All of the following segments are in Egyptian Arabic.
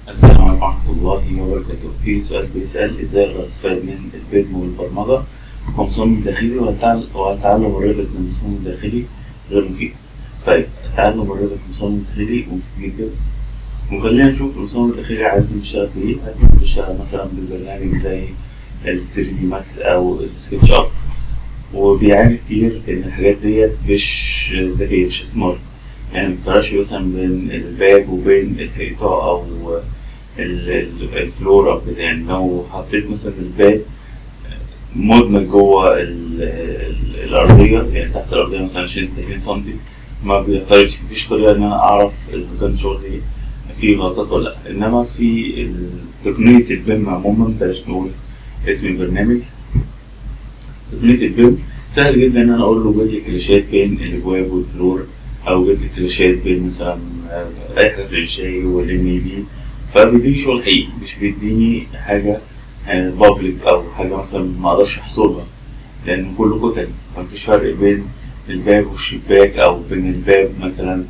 السلام عليكم ورحمة الله وبركاته في سؤال بيسأل ازاي اقدر استفاد من البيم والبرمجة كمصمم داخلي وهل وهل تعلم الريفت من المصمم الداخلي غير مفيد طيب تعلم الريفت من المصمم الداخلي مفيد جدا وخلينا نشوف المصمم الداخلي عايز بيشتغل في ايه عايز بيشتغل مثلا بالبرنامج زي ال 3 دي ماكس او السكتش اب وبيعاني كتير ان الحاجات ديت مش ذكية مش سمارت يعني متفرقش مثلا بين الباب وبين الحيطة أو ال- ال- الفلور أو كده يعني لو حطيت مثلا الباب مدمج جوه ال- ال- الأرضية يعني تحت الأرضية مثلا 20 30 سنتي ما بيختارش مفيش طريقة إن أنا أعرف إذا كان شغلي فيه غلطات ولا لأ إنما في ال- تقنية البيم عموما بلاش نقول اسم البرنامج تقنية البيم سهل جدا إن أنا أقول له جيب لي كلاشات بين الأبواب والفلور او جبت كلاشات بين مثلا آه، اي حاجه في الشاي والام اي بي فبيديني شغل حقيقي مش بيديني حاجه بابليك او حاجه مثلا ما اقدرش احصرها لان كله كتل مفيش فرق بين الباب والشباك او بين الباب مثلا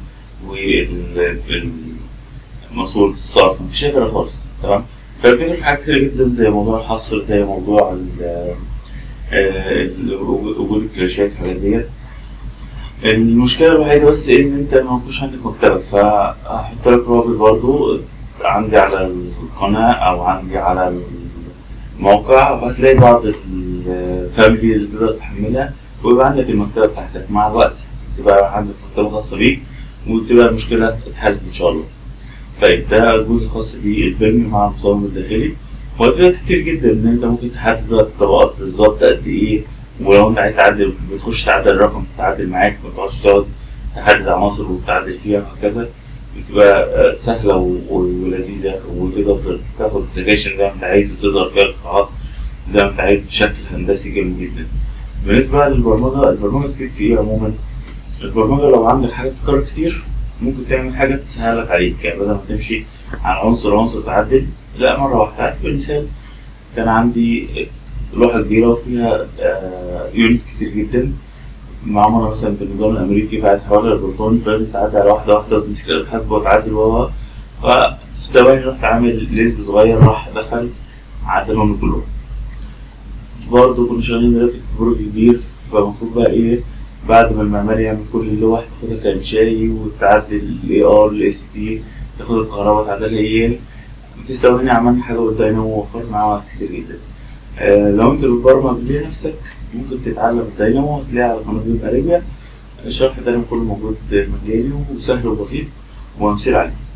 وماسورة الصرف مفيش اي فرق خالص تمام فبتفرق في حاجات كتير جدا زي موضوع الحصر زي موضوع ال- آه، ال- وجود الكلاشات والحاجات ديت المشكلة الوحيدة بس إن أنت ما يكونش عندك مكتبة فهحط لك رابط برضو عندي على القناة أو عندي على الموقع وهتلاقي بعض الفاميلي اللي تقدر تحملها ويبقى عندك المكتبة بتاعتك مع الوقت تبقى عندك مكتبة خاصة بيك وتبقى المشكلة اتحلت إن شاء الله. طيب ده جزء خاص بالبيم مع المصمم الداخلي وهتلاقي كتير جدا إن أنت ممكن تحدد بقى الطبقات بالظبط قد إيه ولو انت عايز تعدل بتخش تعدل الرقم تعدل معاك ما تقعدش تقعد تحدد عناصر وتعدل فيها وهكذا بتبقى آه، سهلة و- و- ولذيذة وتقدر تاخد سكاشن زي ما انت عايز وتقدر فيها القطاعات زي ما انت عايز بشكل هندسي جميل جدا. بالنسبة للبرمجة البرمجة تفيد في ايه عموما؟ البرمجة لو عندك حاجات تكرر كتير ممكن تعمل حاجة تسهلك عليك يعني بدل ما تمشي عن عنصر عنصر تعدل لا مرة واحدة على سبيل المثال كان عندي لوحة كبيرة وفيها آه، يونت كتير جدا معمولة مثلا بالنظام الأمريكي فعايز تحولها للبريطاني فلازم تعدي على واحدة واحدة وتمسك الحاسبة وتعدل وهو ففي ثواني رحت عامل ليزب صغير راح دخل عدلهم كلهم برضه كنا شغالين رافت في برج كبير فالمفروض بقى ايه بعد ما المعماري يعمل كل اللوح تاخدها كانشاي وتعدل الاي ار الاس دي تاخد الكهرباء تعدلها ايه في ثواني عملنا حاجة بالدينامو ووفرت معاه وقت كتير جدا آه، لو انت بتبرمج لنفسك ممكن تتعلم الدينامو هتلاقي على قناة بيم اريبيا الشرح الدينامو كله موجود مجاني وسهل وبسيط وامثله عليه